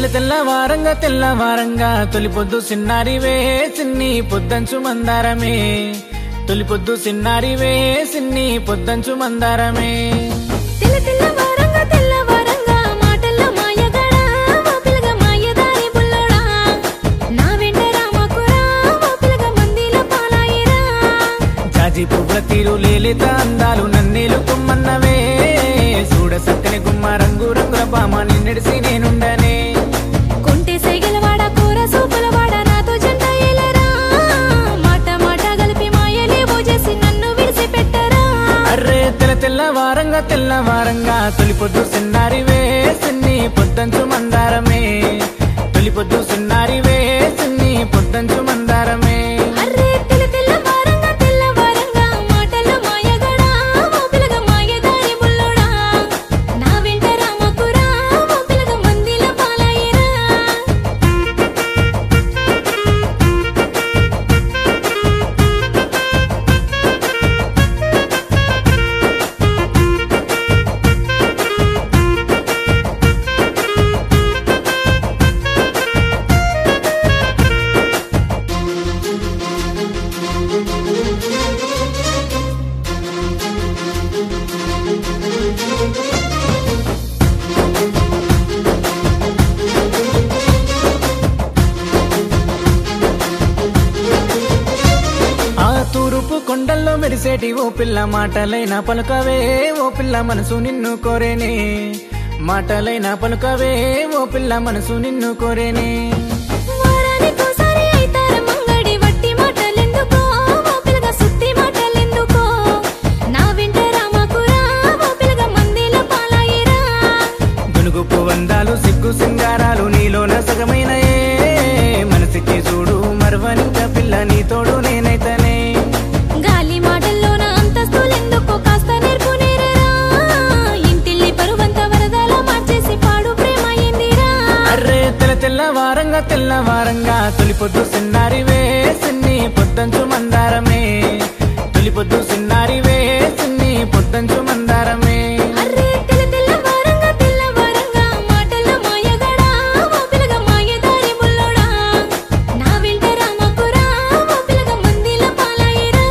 తెల్ల తెల్లవారంగా తెల్లవారంగా తొలి పొద్దు సిన్నారివే సిన్ని పొద్దంచు మందారమే తొలి పొద్దు సిన్నారివే సిన్ని పొద్దంచు మందారమే తెల్ల తెల్లవారంగా తెల్లవారంగా మాటల్లో మాయగాడా ఓ పిల్లగా మాయదారి బుల్లోడా నా వెంట రామకురా ఓ పిల్లగా మందిలో పాలాయిరా జాజి పువ్వుల తీరు లేలేత అందాలు నన్నేలు కుమ్మన్నవే చూడ సక్కని గుమ్మ రంగు రంగుల బామ నిన్నడిసి నేనుండనే కొంటే సైగలవాడ కూర సూపులవాడ నాతో జంట ఏలరా మాట మాట కలిపి మాయలేవో చేసి నన్ను విడిచిపెట్టరా అర్రే తెల్ల తెల్లవారంగా తెల్లవారంగా తొలి పొద్దు సిన్నారివే సిన్ని పొద్దంచు మందారమే తొలి పొద్దు సిన్నారివే సిన్ని పొద్దంచు మందారమే అర్రే తెల్ల తెల్లవారంగా తెల్లవారంగా మాటల్లో మాయగాడా ఓ పిల్లగా మాయదారి బుల్లోడా నా వెంట రామకురా ఓ పిల్లగా మందిలో పాలాయిరా ఆ తూరుపు కొండల్లో మెరిసేటి ఓ పిల్ల మాటలైన పలుకవే ఓ పిల్ల మనసు నిన్ను కోరేనే మాటలైన పలుకవే ఓ పిల్ల మనసు నిన్ను కోరేనే వారానికోసారి అయితార మంగడి వట్టి మాటలెందుకో ఓ పిల్లగా సుత్తి మాటలెందుకో నా వెంట రామకురా ఓ పిల్లగా మందిలో పాలాయిరా గునుగు పువ్వందాలు సిగ్గు సింగారాలు నీలోన సగమైన మనసిచ్చి చూడు మరవనింక పిల్ల నీ తోడు నేనైతనే గాలి మాటల్లోన అంతస్తులెందుకో కాస్త నేర్పు నేరరా ఇంటిల్లి పరువంత వరదలా మార్చేసి పాడు ప్రేమ ఏందిరా అర్రే తెల్ల తెల్లవారంగా తెల్లవారంగా తొలి పొద్దు సిన్నారివే సిన్ని పొద్దంచు మందారమే తొలి పొద్దు సిన్నారివే సిన్ని పొద్దంచు మందారమే అర్రే తెల్ల తెల్లవారంగా తెల్లవారంగా మాటల్లో మాయగాడా ఓ పిల్లగా మాయదారి బుల్లోడా నా వెంట రామకురా ఓ పిల్లగా మందిలో పాలాయిరా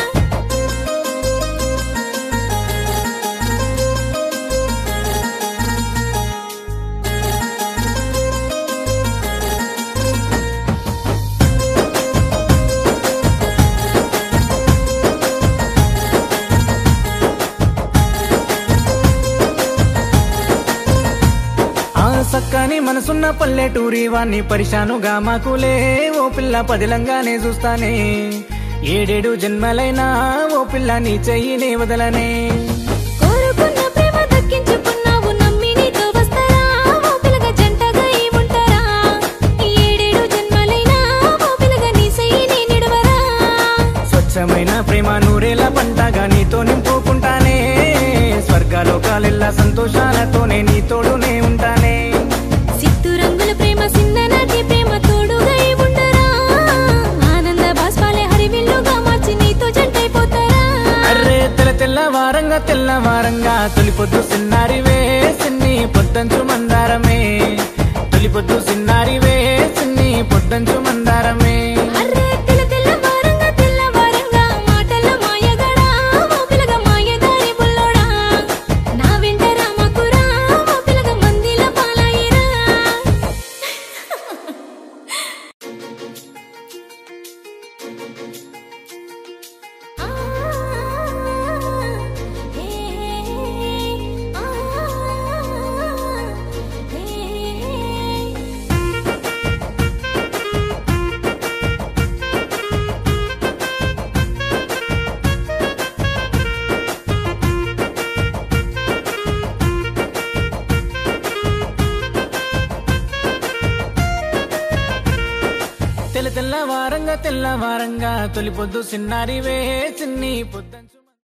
ఆ సక్కని మనసున్న పల్లెటూరి వాణ్ణి పరిశానుగా మాకులే ఓ పిల్ల పదిలంగానే చూస్తానే ఏడేడు జన్మలైనా ఓ పిల్ల నీ చెయ్యినే వదలనే కోరుకున్న ప్రేమ దక్కించుకున్నావు నమ్మి నీతో వస్తారా ఓ పిల్లగా జంటగా ఈ ఉంటారా ఏడేడు జన్మలైనా ఓ పిల్లగా నీ సయ్యి నీ నిడవరా స్వచ్ఛమైన ప్రేమ నూరేళ్ల పంటగా నీతో నింపుకుంటానే స్వర్గాలోకాలెల్లా సంతోషాలతోనే నీ తోడునే ఉంటానే సిత్తు రంగుల ప్రేమ సిన్ననాటి ప్రేమ తోడుగా ఈ ఉండరా ఆనంద బాష్పాలే హరివిల్లుగా మార్చి నీతో జంటైపోతారా అర్రే తెల్ల తెల్లవారంగా తెల్లవారంగా తొలి పొద్దు సిన్నారివే సిన్ని పొద్దంచు మందారమే తొలి పొద్దు సిన్నారివే సిన్ని పొద్దంచు మందారమే అర్రే తెల్ల తెల్లవారంగా తెల్లవారంగా మాటల్లో మాయగాడా ఓ పిల్లగా మాయదారి బుల్లోడా నా వెంట రామకురా ఓ పిల్లగా మందిలో పాలాయిరా ఆ ఏ ఆ ఏ తెల్ల తెల్లవారంగా తెల్లవారంగా తొలి పొద్దు సిన్నారివే సిన్ని పొద్దు